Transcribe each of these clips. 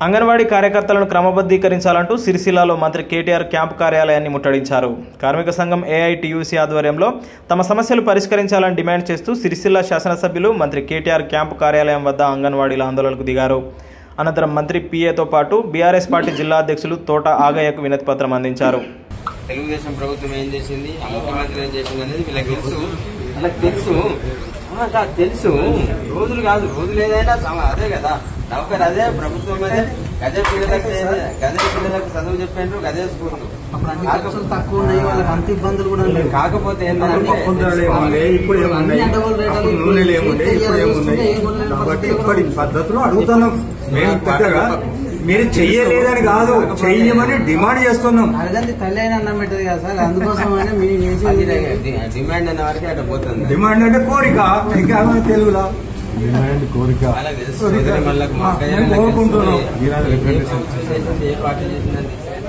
అంగన్వాడీ కార్యకర్తలను క్రమబద్ధీకరించాలంటూ సిరిసిల్లాలో మంత్రి కేటీఆర్ క్యాంపు కార్యాలయాన్ని ముట్టడించారు కార్మిక సంఘం ఏఐటియూసీ ఆధ్వర్యంలో తమ సమస్యలు పరిష్కరించాలని డిమాండ్ చేస్తూ సిరిసిల్ల శాసనసభ్యులు మంత్రి కేటీఆర్ క్యాంపు కార్యాలయం వద్ద అంగన్వాడీల ఆందోళనకు దిగారు అనంతరం మంత్రి పిఏతో పాటు బీఆర్ఎస్ పార్టీ జిల్లా అధ్యక్షులు తోట ఆగయ్యకు వినతి పత్రం అందించారు తెలుగుదేశం ప్రభుత్వం ఏం చేసింది ఆ ముఖ్యమంత్రి ఏం చేసింది అనేది వీళ్ళకి తెలుసు వీళ్ళకి తెలుసు ఆ, కాదు, తెలుసు రోజులు కాదు రోజులు ఏదైనా సమ- అదే కదా నౌకర్ అదే ప్రభుత్వం అదే గదే పిల్లలకు ఏదే- గదే పిల్లలకు చదువు చెప్పారు గదే స్కూల్ అప్పుడు అన్ని ఖర్చులు తక్కువ ఉన్నాయి వాళ్ళకి అంత ఇబ్బందులు కూడా లేవు కాకపోతే ఏంటంటే పొందడాలు ఏముండే ఇప్పుడు ఏమున్నాయి అన్ని డబుల్ రేట్లు అప్పుడు నూనెలు ఏముండే ఇప్పుడు ఏమున్నాయి కాబట్టి ఇప్పటి పద్ధతులు అడుగుతున్నాం మేము పెద్దగా మీరు చెయ్యలేదని కాదు చెయ్యమని డిమాండ్ చేస్తున్నాం అడగంది తల్లి అయినా అన్నం పెట్టదు కదా సార్ అందుకోసం అయినా మేము అది చేసేది డి- డిమాండ్ అనే వరకే అట్లా పోతుంది డిమాండ్ అంటే కోరిక ఇంకా ఏమైనా తెలుగులో వాళ్ళకి తెలుసు వదిలే వాళ్ళకి మా అక్కయ్య మేము వాళ్ళకి కోరుకుంటున్నాం. తెలుసు. ఏ ప్రభుత్వం చేసింది, ఏ పార్టీ చేసిందని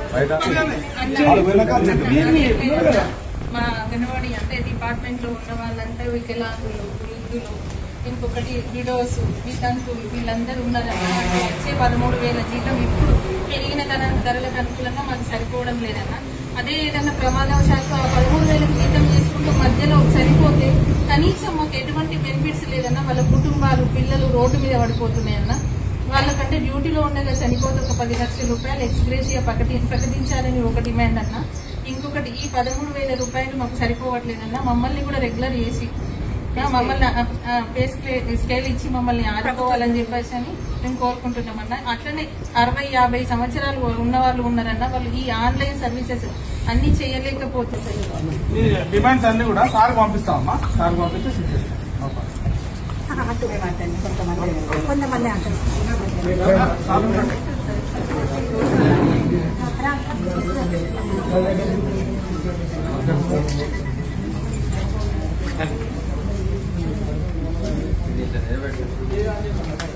మా అంగన్వాడీ అంటే డిపార్ట్మెంట్ లో ఉన్న వాళ్ళంతా వికలాంగులు వృద్ధులు ఇంకొకటి విడోస్ వితంతులు వీళ్ళందరూ ఉన్నారన్న వాళ్ళకి వచ్చే పదమూడు వేల జీతం ఇప్పుడు పెరిగిన ధర ధరలకు అనుకూలంగా మాకు సరిపోవడం లేదన్న అదే ఏదైనా ప్రమాదవశాత్తు ఆ పదమూడు వేలకు జీతం చేసుకుంటూ మధ్యలో సరిపోతే కనీసం మాకు ఎటువంటి బెనిఫిట్స్ లేదన్న వాళ్ళ కుటుంబాలు పిల్లలు రోడ్డు మీద పడిపోతున్నాయన్న వాళ్ళకంటే డ్యూటీలో ఉండగా చనిపోతే ఒక పది లక్షల రూపాయలు ఎక్స్గ్రేషియా ప్రకటి ప్రకటించాలని ఒక డిమాండ్ అన్న ఇంకొకటి ఈ పదమూడు వేల రూపాయలు మాకు సరిపోవట్లేదన్న మమ్మల్ని కూడా రెగ్యులర్ చేసి ఆ, మమ్మల్ని ఆ, ఆ, పే స్కేల్ స్కేల్ ఇచ్చి మమ్మల్ని ఆదుకోవాలని చెప్పేసి అని మేము కోరుకుంటున్నామన్న అట్లనే అరవై యాభై సంవత్సరాలు ఉన్న వాళ్ళు ఉన్నారన్న వాళ్ళు ఈ ఆన్లైన్ సర్వీసెస్ అన్ని చేయలేకపోతున్నారు ఈ డిమాండ్స్ అన్ని కూడా సార్ పంపిస్తామమ్మా సార్ పంపిస్తే చెక్ చేస్తాం కొంతమంది అంటారు దీంట్లో నిలబెట్టు.